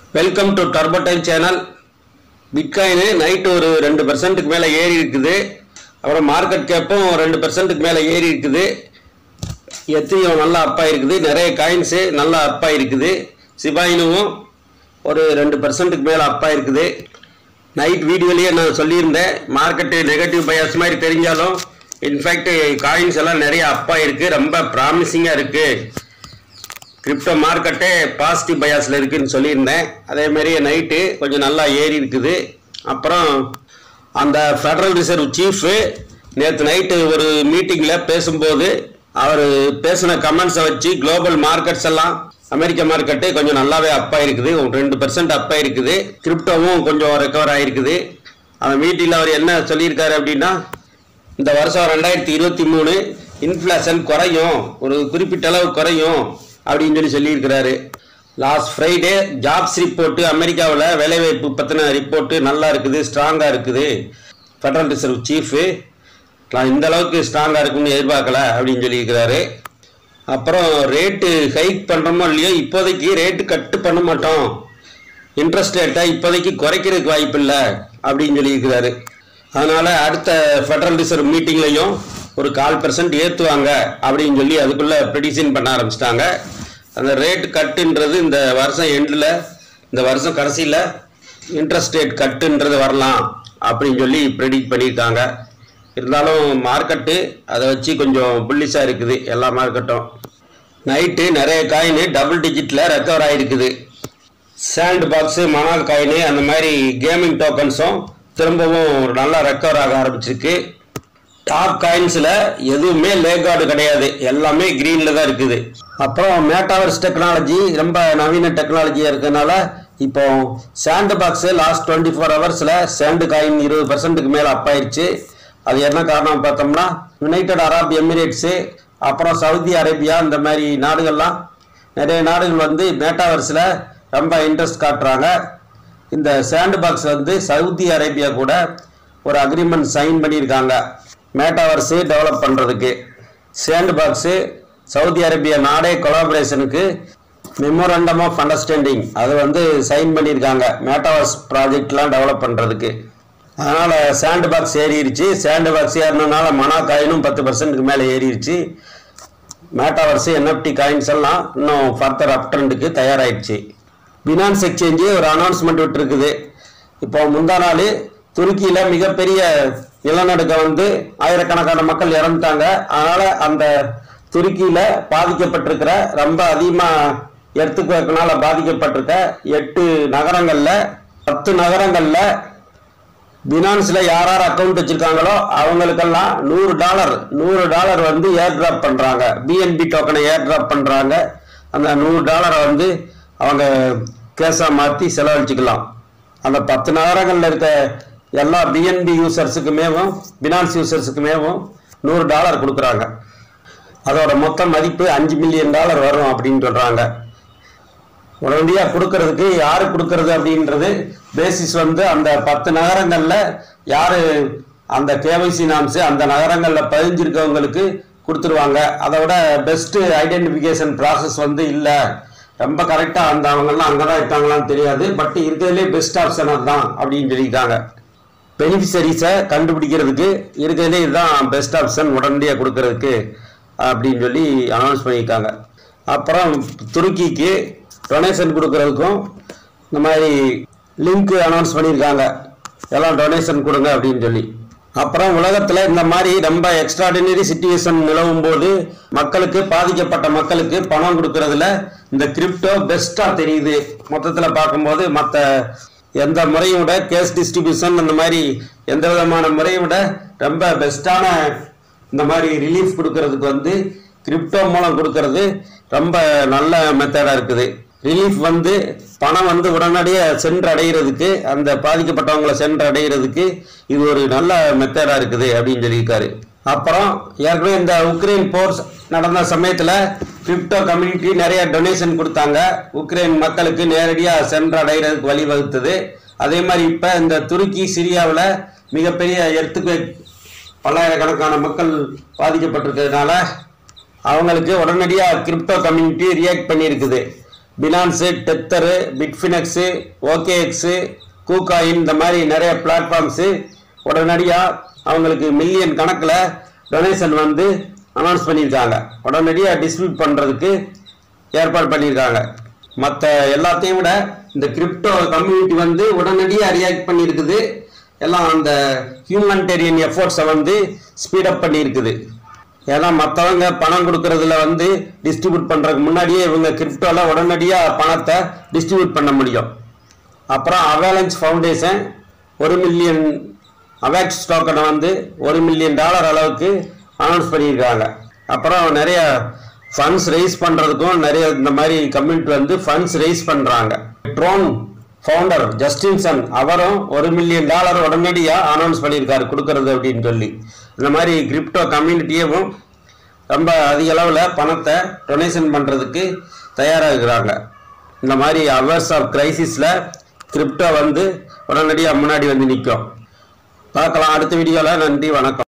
welcome to Turbo Time channel bitcoin night ஒரு ரெண்டு பர்சன்ட்டுக்கு மேலே ஏறி இருக்குது அப்புறம் மார்க்கெட் கேப்பும் ரெண்டு பர்சன்ட்டுக்கு மேலே ஏறி இருக்குது எத்திரியம் நல்லா அப்பாக இருக்குது நிறைய காயின்ஸு நல்லா அப்பாக இருக்குது சிபாயினுவும் ஒரு ரெண்டு பர்சன்ட்டுக்கு மேலே அப்பாக இருக்குது நைட் வீடியோலேயே நான் சொல்லியிருந்தேன் மார்க்கெட்டு நெகட்டிவ் பயாஸ் மாதிரி தெரிஞ்சாலும் இன்ஃபேக்ட் காயின்ஸ் எல்லாம் நிறைய அப்பாக இருக்குது ரொம்ப ப்ராமிசிங்காக இருக்குது கிரிப்டோ மார்க்கெட்டே பாசிட்டிவ் பயாஸில் இருக்குன்னு சொல்லியிருந்தேன் அதே மாதிரி நைட்டு கொஞ்சம் நல்லா ஏறி இருக்குது அப்புறம் அந்த ஃபெடரல் ரிசர்வ் சீஃபு நேற்று நைட்டு ஒரு மீட்டிங்கில் பேசும்போது அவர் பேசின கமெண்ட்ஸை வச்சு குளோபல் மார்க்கெட்ஸ் எல்லாம் அமெரிக்க மார்க்கெட்டு கொஞ்சம் நல்லாவே அப்பாக இருக்குது ஒரு ரெண்டு பர்சன்ட் அப்பாக இருக்குது கிரிப்டோவும் கொஞ்சம் ரெக்கவர் ஆகிருக்குது அந்த மீட்டிங்கில் அவர் என்ன சொல்லியிருக்காரு அப்படின்னா இந்த வருஷம் ரெண்டாயிரத்தி இருபத்தி மூணு இன்ஃப்ளேஷன் குறையும் ஒரு குறிப்பிட்ட அளவு குறையும் அப்படின்னு சொல்லி சொல்லியிருக்கிறாரு லாஸ்ட் ஃப்ரைடே ஜாப்ஸ் ரிப்போர்ட்டு அமெரிக்காவில் வேலைவாய்ப்பு பற்றின ரிப்போர்ட்டு நல்லா இருக்குது ஸ்ட்ராங்காக இருக்குது ஃபெடரல் ரிசர்வ் சீஃபு நான் இந்த அளவுக்கு ஸ்ட்ராங்காக இருக்குன்னு எதிர்பார்க்கல அப்படின்னு சொல்லியிருக்கிறாரு அப்புறம் ரேட்டு ஹைக் பண்ணுறோமோ இல்லையோ இப்போதைக்கு ரேட்டு கட்டு பண்ண மாட்டோம் இன்ட்ரெஸ்ட் ரேட்டை இப்போதைக்கு குறைக்கிறதுக்கு வாய்ப்பு இல்லை அப்படின்னு சொல்லியிருக்கிறாரு அதனால் அடுத்த ஃபெடரல் ரிசர்வ் மீட்டிங்லையும் ஒரு கால் பர்சன்ட் ஏற்றுவாங்க அப்படின்னு சொல்லி அதுக்குள்ளே ப்ரெடிஷன் பண்ண ஆரம்பிச்சிட்டாங்க அந்த ரேட் கட்டுன்றது இந்த வருஷம் எண்டில் இந்த வருஷம் கடைசியில் இன்ட்ரெஸ்ட் ரேட் கட்டுன்றது வரலாம் அப்படின்னு சொல்லி ப்ரெடிக்ட் பண்ணியிருக்காங்க இருந்தாலும் மார்க்கெட்டு அதை வச்சு கொஞ்சம் புல்லிஷாக இருக்குது எல்லா மார்க்கெட்டும் நைட்டு நிறைய காயின் டபுள் டிஜிட்டில் ரெக்கவர் ஆகிருக்குது சாண்ட் பாக்ஸு மணால் காயின் அந்த மாதிரி கேமிங் டோக்கன்ஸும் திரும்பவும் நல்லா ரெக்கவர் ஆக ஆரம்பிச்சிருக்கு டாப் காயின்ஸில் எதுவுமே லேகார்டு கிடையாது எல்லாமே க்ரீனில் தான் இருக்குது அப்புறம் மேட்டாவர்ஸ் டெக்னாலஜி ரொம்ப நவீன டெக்னாலஜியாக இருக்கிறதுனால இப்போ Sandbox last twenty four ஹவர்ஸில் சாண்டு காயின் இருபது பர்சன்ட்டுக்கு மேலே அப்பாயிருச்சு அது என்ன காரணம் பார்த்தோம்னா யுனைடெட் அரப் எமிரேட்ஸு அப்புறம் சவுதி அரேபியா இந்த மாதிரி நாடுகள்லாம் நிறைய நாடுகள் வந்து மேட்டாவர்ஸில் ரொம்ப இன்ட்ரெஸ்ட் காட்டுறாங்க இந்த சாண்ட் பாக்ஸ் வந்து சவுதி அரேபியா கூட ஒரு அக்ரிமெண்ட் சைன் பண்ணியிருக்காங்க மேட்டாவர்ஸு டெவலப் பண்ணுறதுக்கு சாண்ட் பாக்ஸு சவுதி அரேபியா நாடே கொலாபரேஷனுக்கு மெமோரண்டம் ஆஃப் அண்டர்ஸ்டாண்டிங் அது வந்து சைன் பண்ணியிருக்காங்க மேட்டாவர்ஸ் ப்ராஜெக்ட்லாம் டெவலப் பண்ணுறதுக்கு அதனால் சாண்ட் பாக்ஸ் ஏறிடுச்சு சாண்ட் பாக்ஸ் ஏறினதுனால மனா காயினும் பத்து பர்சன்ட்டுக்கு மேலே ஏறிடுச்சு மேட்டாவர்ஸு என்எஃப்டி காயின்ஸ் எல்லாம் இன்னும் ஃபர்தர் அப் ட்ரெண்டுக்கு தயாராகிடுச்சு பினான்ஸ் எக்ஸ்சேஞ்சு ஒரு அனௌன்ஸ்மெண்ட் விட்டுருக்குது இப்போ முந்தா நாள் துருக்கியில் மிகப்பெரிய நிலநடுக்க வந்து ஆயிரக்கணக்கான மக்கள் இறந்துட்டாங்க அதனால் அந்த துருக்கியில் பாதிக்கப்பட்டிருக்கிற ரொம்ப அதிகமாக எர்த்துக்குவேக்கினால பாதிக்கப்பட்டிருக்க எட்டு நகரங்களில் பத்து நகரங்களில் பினான்ஸில் யார் யார் அக்கௌண்ட் வச்சுருக்காங்களோ அவங்களுக்கெல்லாம் நூறு டாலர் நூறு டாலர் வந்து ஏர் ட்ராப் பண்ணுறாங்க பிஎன்பி டோக்கனை ஏர் ட்ராப் பண்ணுறாங்க அந்த நூறு டாலரை வந்து அவங்க கேஸாக மாற்றி செலவழிச்சுக்கலாம் அந்த பத்து நகரங்களில் இருக்க எல்லா பிஎன்பி யூசர்ஸுக்குமேவும் பினான்ஸ் யூசர்ஸுக்குமேவும் நூறு டாலர் கொடுக்குறாங்க அதோட மொத்த மதிப்பு அஞ்சு மில்லியன் டாலர் வரும் அப்படின்னு சொல்கிறாங்க உடனடியாக கொடுக்கறதுக்கு யாரு கொடுக்கறது அப்படின்றது பேசிஸ் வந்து அந்த பத்து நகரங்களில் யார் அந்த கேவைசி நாம்ஸு அந்த நகரங்களில் பதிஞ்சிருக்கவங்களுக்கு கொடுத்துருவாங்க அதை விட பெஸ்ட்டு ஐடென்டிஃபிகேஷன் ப்ராசஸ் வந்து இல்லை ரொம்ப கரெக்டாக அந்த அவங்கெல்லாம் அங்கே தான் இருக்காங்களான்னு தெரியாது பட் இருக்கிறதுலே பெஸ்ட் ஆப்ஷன் அதுதான் அப்படின்னு சொல்லியிருக்காங்க பெனிஃபிஷரிஸை கண்டுபிடிக்கிறதுக்கு இருக்கிறதுலே இதுதான் பெஸ்ட் ஆப்ஷன் உடனடியாக கொடுக்கறதுக்கு அப்படின்னு சொல்லி அனௌன்ஸ் பண்ணியிருக்காங்க அப்புறம் துருக்கிக்கு டொனேஷன் கொடுக்கறதுக்கும் இந்த மாதிரி லிங்க் அனௌன்ஸ் பண்ணியிருக்காங்க எல்லாம் டொனேஷன் கொடுங்க அப்படின்னு சொல்லி அப்புறம் உலகத்தில் இந்த மாதிரி ரொம்ப எக்ஸ்ட்ராடினரி சுச்சுவேஷன் நிலவும் போது மக்களுக்கு பாதிக்கப்பட்ட மக்களுக்கு பணம் கொடுக்கறதுல இந்த கிரிப்டோ பெஸ்ட்டாக தெரியுது மொத்தத்தில் பார்க்கும்போது மற்ற எந்த முறையும் விட கேஸ் டிஸ்ட்ரிபியூஷன் அந்த மாதிரி எந்த விதமான முறையும் விட ரொம்ப பெஸ்ட்டான இந்த மாதிரி ரிலீஃப் கொடுக்கறதுக்கு வந்து கிரிப்டோ மூலம் கொடுக்கறது ரொம்ப நல்ல மெத்தடாக இருக்குது ரிலீஃப் வந்து பணம் வந்து உடனடியாக சென்று அடைகிறதுக்கு அந்த பாதிக்கப்பட்டவங்களை சென்று அடைகிறதுக்கு இது ஒரு நல்ல மெத்தடாக இருக்குது அப்படின்னு சொல்லியிருக்காரு அப்புறம் ஏற்கனவே இந்த உக்ரைன் போர்ஸ் நடந்த சமயத்தில் கிரிப்டோ கம்யூனிட்டி நிறைய டொனேஷன் கொடுத்தாங்க உக்ரைன் மக்களுக்கு நேரடியாக சென்று அடைகிறதுக்கு வழிவகுத்தது அதே மாதிரி இப்போ இந்த துருக்கி சிரியாவில் மிகப்பெரிய எர்த்துக்கு பல்லாயிரக்கணக்கான மக்கள் பாதிக்கப்பட்டிருக்கிறதுனால அவங்களுக்கு உடனடியாக கிரிப்டோ கம்யூனிட்டி ரியாக்ட் பண்ணியிருக்குது Binance Tether Bitfinex OKX KuCoin இந்த மாதிரி நிறைய பிளாட்ஃபார்ம்ஸு உடனடியாக அவங்களுக்கு மில்லியன் கணக்கில் டொனேஷன் வந்து அனௌன்ஸ் பண்ணியிருக்காங்க உடனடியாக டிஸ்ட்ரிபியூட் பண்ணுறதுக்கு ஏற்பாடு பண்ணியிருக்காங்க மற்ற எல்லாத்தையும் விட இந்த கிரிப்டோ கம்யூனிட்டி வந்து உடனடியாக ரியாக்ட் பண்ணியிருக்குது எல்லாம் அந்த ஹியூமனிடேரியன் எஃபோர்ட்ஸை வந்து ஸ்பீடப் பண்ணியிருக்குது ஏன்னா மற்றவங்க பணம் கொடுக்கறதுல வந்து டிஸ்ட்ரிபியூட் பண்ணுறதுக்கு முன்னாடியே இவங்க கிரிப்டோவில் உடனடியாக பணத்தை டிஸ்ட்ரிபியூட் பண்ண முடியும் அப்புறம் அவேலன்ஸ் ஃபவுண்டேஷன் ஒரு மில்லியன் அவேக்ஸ் டோக்கனை வந்து ஒரு மில்லியன் டாலர் அளவுக்கு அனௌன்ஸ் பண்ணியிருக்காங்க அப்புறம் நிறைய ஃபண்ட்ஸ் ரைஸ் பண்ணுறதுக்கும் நிறைய இந்த மாதிரி கம்யூனிட்டி வந்து ஃபண்ட்ஸ் ரைஸ் பண்ணுறாங்க ட்ரோன் ஃபவுண்டர் ஜஸ்டின்சன் அவரும் ஒரு மில்லியன் டாலர் உடனடியாக அனௌன்ஸ் பண்ணியிருக்காரு கொடுக்கறது அப்படின்னு சொல்லி இந்த மாதிரி கிரிப்டோ கம்யூனிட்டியவும் ரொம்ப அதிக அளவில் பணத்தை டொனேஷன் பண்ணுறதுக்கு தயாராக இருக்கிறாங்க இந்த மாதிரி அவர்ஸ் ஆஃப் கிரைசிஸில் கிரிப்டோ வந்து உடனடியாக முன்னாடி வந்து நிற்கும் பார்க்கலாம் அடுத்த வீடியோவில் நன்றி வணக்கம்